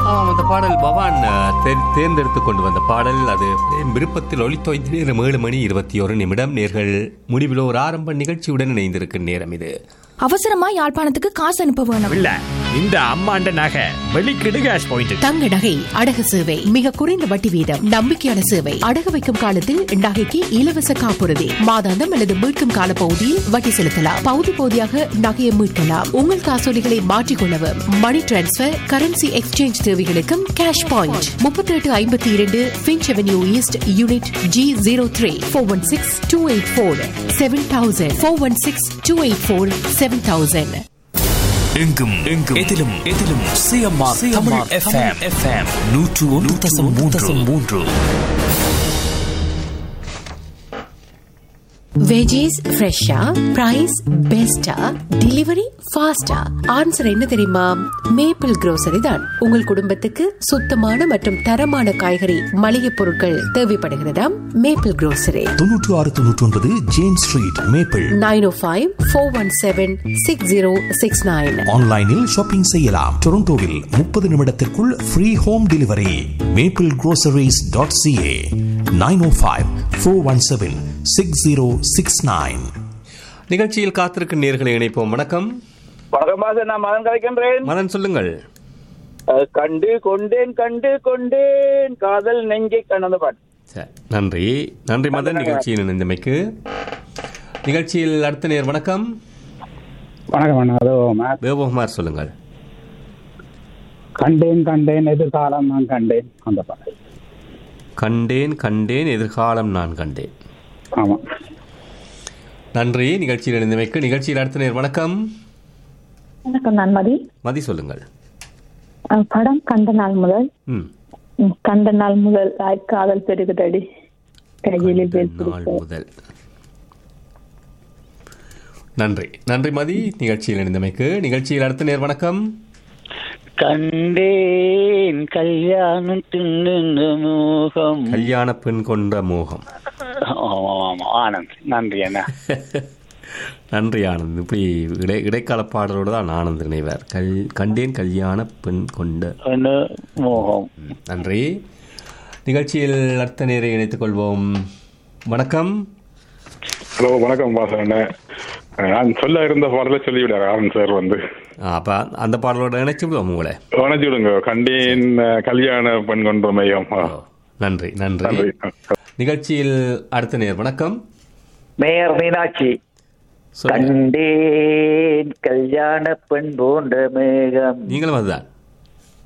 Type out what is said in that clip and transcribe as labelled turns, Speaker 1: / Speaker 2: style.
Speaker 1: ஆமாம் அந்த பாடல் பவான் அஹ், தே- தேர்ந்தெடுத்து கொண்டு வந்த பாடல் அது என் விருப்பத்தில் ஒளித்தோய்ந்த நேரம் ஏழு மணி இருபத்தி ஒரு நிமிடம் நேர்கள் முடிவில் ஒரு ஆரம்ப நிகழ்ச்சியுடன் இணைந்திருக்கும் நேரம் இது
Speaker 2: அவசரமா யாழ்ப்பாணத்துக்கு காசு அனுப்ப வேணும்
Speaker 3: இல்ல இந்த அம்மாண்ட நகை வெளிக்கிடு கேஷ் பாயிண்ட்
Speaker 4: தங்க நகை அடகு சேவை மிக குறைந்த வட்டி வீதம் நம்பிக்கையான சேவை அடகு வைக்கும் காலத்தில் நகைக்கு இலவச காப்புறுதி மாதாந்தம் அல்லது மீட்கும் கால பகுதியில் வட்டி செலுத்தலாம் பகுதி பகுதியாக நகையை மீட்கலாம் உங்கள் காசோலிகளை மாற்றிக்கொள்ளவும் மணி டிரான்ஸ்பர் கரன்சி எக்ஸ்சேஞ்ச் தேவைகளுக்கும் கேஷ் பாயிண்ட் முப்பத்தி எட்டு ஐம்பத்தி இரண்டு Finch Avenue East unit G zero three four one six two eight four seven thousand four one six two eight four seven thousand
Speaker 5: எங்கும் எங்கும் எதிலும் எதிலும் சிஎம்ஆர் தமிழ் எஃப்எம் எஃப்எம் நூற்று ஒன்று தசம் மூன்று தசம் மூன்று
Speaker 4: வெஜிஸ் ஃப்ரெஷ்ஷா பிரைஸ் பெஸ்டா டெலிவரி ஃபாஸ்டா ஆன்சர் என்ன தெரியுமா மேப்பிள் grocery தான் உங்கள் குடும்பத்துக்கு சுத்தமான மற்றும் தரமான காய்கறி மளிகை பொருட்கள் தேவைப்படுகிறதாம் மேப்பிள் grocery
Speaker 5: தொன்னூற்று ஆறு தொன்னூற்றி ஒன்பது James Street Maple
Speaker 4: nine O five four one seven six zero six nine
Speaker 5: ஆன்லைனில் ஷாப்பிங் செய்யலாம் டொரண்டோவில் முப்பது நிமிடத்திற்குள் free home delivery Maple groceries dot CA nine O five four one seven six zero six nine
Speaker 1: நிகழ்ச்சியில் காத்திருக்கும் நேர்களை இணைப்போம் வணக்கம்
Speaker 6: வணக்கம் பாச நான் மதன் கலைக்கின்றேன்
Speaker 1: மதன் சொல்லுங்கள்
Speaker 6: அஹ், கண்டு கொண்டேன் கண்டு கொண்டேன் காதல் நெஞ்சை கண்ணந்த பாட்டு
Speaker 1: சரி நன்றி நன்றி மதன் நிகழ்ச்சியில் இணைந்தமைக்கு நிகழ்ச்சியில் அடுத்த நேர் வணக்கம்
Speaker 7: வணக்கம் அண்ணா அதோ மேத்
Speaker 1: தேவகுமார் சொல்லுங்கள்
Speaker 7: கண்டேன் கண்டேன் எதிர்காலம் நான் கண்டேன் அந்த பாடல்
Speaker 1: கண்டேன் கண்டேன் எதிர்காலம் நான் கண்டேன்
Speaker 7: ஆமாம்
Speaker 1: நன்றி நிகழ்ச்சியில் இணைந்தமைக்கு நிகழ்ச்சியில் அடுத்த நேர் வணக்கம்
Speaker 8: வணக்கம் நான் மதி
Speaker 1: மதி சொல்லுங்கள்
Speaker 8: அஹ் படம் கண்ட நாள் முதல்
Speaker 1: ம்
Speaker 8: ம், கண்ட நாள் முதல் ஆய் காதல் பெருகுதடி கையிலே பேர்
Speaker 1: நாள் முதல் நன்றி நன்றி மதி நிகழ்ச்சியில் இணைந்தமைக்கு நிகழ்ச்சியில் அடுத்த நேர் வணக்கம்
Speaker 6: கண்டேன் கல்யாணம் தின்னு மோகம்
Speaker 1: கல்யாண பெண் கொண்ட மோகம்
Speaker 6: ஆனந்த் நன்றி அண்ணா
Speaker 1: நன்றி ஆனந்த் இப்படி இடை இடைக்கால பாடலோடு தான் ஆனந்த் நினைவார் கல் கண்டேன் கல்யாண பெண் கொண்ட
Speaker 6: மோகம்
Speaker 1: ம், நன்றி நிகழ்ச்சியில் அடுத்த நேரை இணைத்துக் கொள்வோம் வணக்கம்
Speaker 9: ஹலோ வணக்கம் பாசன் நான் சொல்ல இருந்த பாடலை சொல்லிவிடாரு ஆரன் சார் வந்து
Speaker 1: ஆ, அப்ப அந்த பாடலோட இணைச்சு விடுவோம் உங்களை
Speaker 9: வணங்கி விடுங்க கண்டேன் அஹ், கல்யாண பெண் கொன்ற மையம் ஆ,
Speaker 1: ஓ, நன்றி நன்றி
Speaker 9: நன்றி
Speaker 1: நிகழ்ச்சியில் அடுத்த நேர் வணக்கம்
Speaker 6: மேயர் மீனாட்சி
Speaker 1: சொல்லுங்க.
Speaker 6: கண்டேன் கல்யாண பெண் போன்ற மேகம்
Speaker 1: நீங்களும் அதுதான்